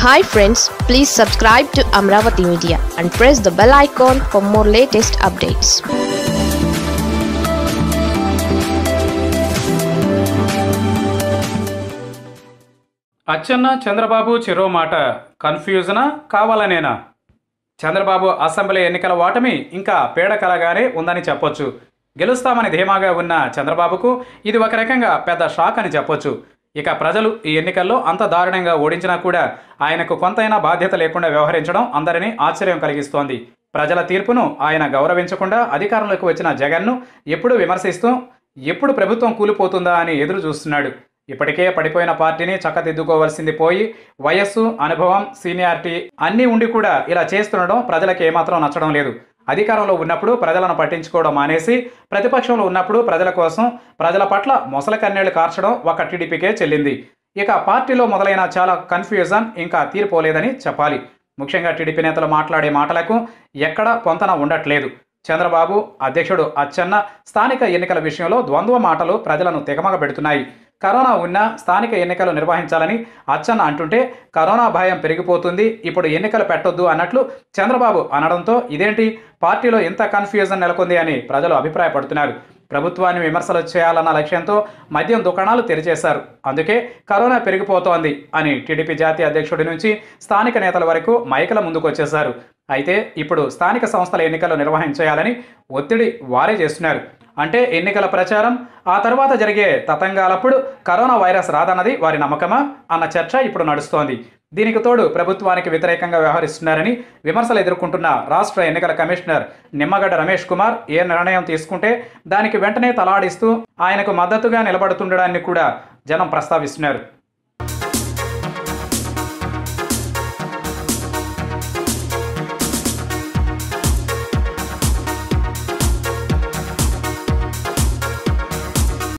hi friends please subscribe to Amaravati media and press the bell icon for more latest updates Atchanna Chandrababu చెరో మాట కన్ఫ్యూజనా కావాలనేనా Chandrababu assembly ఎన్నికల ఓటమి ఇంకా పీడకలగానే ఉందని చెప్పొచ్చు గెలుస్తామని ధీమాగా ఉన్న చంద్రబాబుకు ఇది ఒక రకంగా పెద్ద షాక్ అని చెప్పొచ్చు ఇక ప్రజలు ఈ ఎన్నికల్లో అంత దారుణంగా ఓడించినా కూడా ఆయనకు కొంతైనా బాధ్యత లేకుండా వ్యవహరించడం అందరినీ ఆశ్చర్యం కలిగిస్తోంది ప్రజల తీర్పును ఆయన గౌరవించకుండా అధికారంలోకి వచ్చిన జగన్ను ఎప్పుడు విమర్శిస్తూ ఎప్పుడు ప్రభుత్వం కూలిపోతుందా అని ఎదురు చూస్తున్నాడు ఇప్పటికే పడిపోయిన పార్టీని చక్కదిద్దుకోవాల్సింది పోయి వయస్సు అనుభవం సీనియారిటీ అన్నీ ఉండి కూడా ఇలా చేస్తుండడం ప్రజలకు ఏమాత్రం నచ్చడం లేదు అధికారంలో ఉన్నప్పుడు ప్రజలను పట్టించుకోవడం మానేసి ప్రతిపక్షంలో ఉన్నప్పుడు ప్రజల కోసం ప్రజల పట్ల మొసల కన్నీళ్లు కార్చడం ఒక టీడీపీకే చెల్లింది ఇక పార్టీలో మొదలైన చాలా కన్ఫ్యూజన్ ఇంకా తీరిపోలేదని చెప్పాలి ముఖ్యంగా టీడీపీ నేతలు మాట్లాడే మాటలకు ఎక్కడ పొంతన ఉండట్లేదు చంద్రబాబు అధ్యక్షుడు అచ్చెన్న స్థానిక ఎన్నికల విషయంలో ద్వంద్వ మాటలు ప్రజలను తెగమగ పెడుతున్నాయి కరోనా ఉన్న స్థానిక ఎన్నికలు నిర్వహించాలని అచ్చెన్న అంటుంటే కరోనా భయం పెరిగిపోతుంది ఇప్పుడు ఎన్నికలు పెట్టొద్దు అన్నట్లు చంద్రబాబు అనడంతో ఇదేంటి పార్టీలో ఇంత కన్ఫ్యూజన్ నెలకొంది అని ప్రజలు అభిప్రాయపడుతున్నారు ప్రభుత్వాన్ని విమర్శలు చేయాలన్న లక్ష్యంతో మద్యం దుకాణాలు తెరిచేశారు అందుకే కరోనా పెరిగిపోతోంది అని టీడీపీ జాతీయ అధ్యక్షుడి నుంచి స్థానిక నేతల వరకు మైకల ముందుకు వచ్చేశారు అయితే ఇప్పుడు స్థానిక సంస్థల ఎన్నికలు నిర్వహించేయాలని ఒత్తిడి వారే చేస్తున్నారు అంటే ఎన్నికల ప్రచారం ఆ తర్వాత జరిగే తతంగాలప్పుడు కరోనా వైరస్ రాదన్నది వారి నమ్మకమా అన్న చర్చ ఇప్పుడు నడుస్తోంది దీనికి తోడు ప్రభుత్వానికి వ్యతిరేకంగా వ్యవహరిస్తున్నారని విమర్శలు ఎదుర్కొంటున్న రాష్ట్ర ఎన్నికల కమిషనర్ నిమ్మగడ్డ రమేష్ కుమార్ ఏ నిర్ణయం తీసుకుంటే దానికి వెంటనే తలాడిస్తూ ఆయనకు మద్దతుగా నిలబడుతుండడాన్ని కూడా జనం ప్రస్తావిస్తున్నారు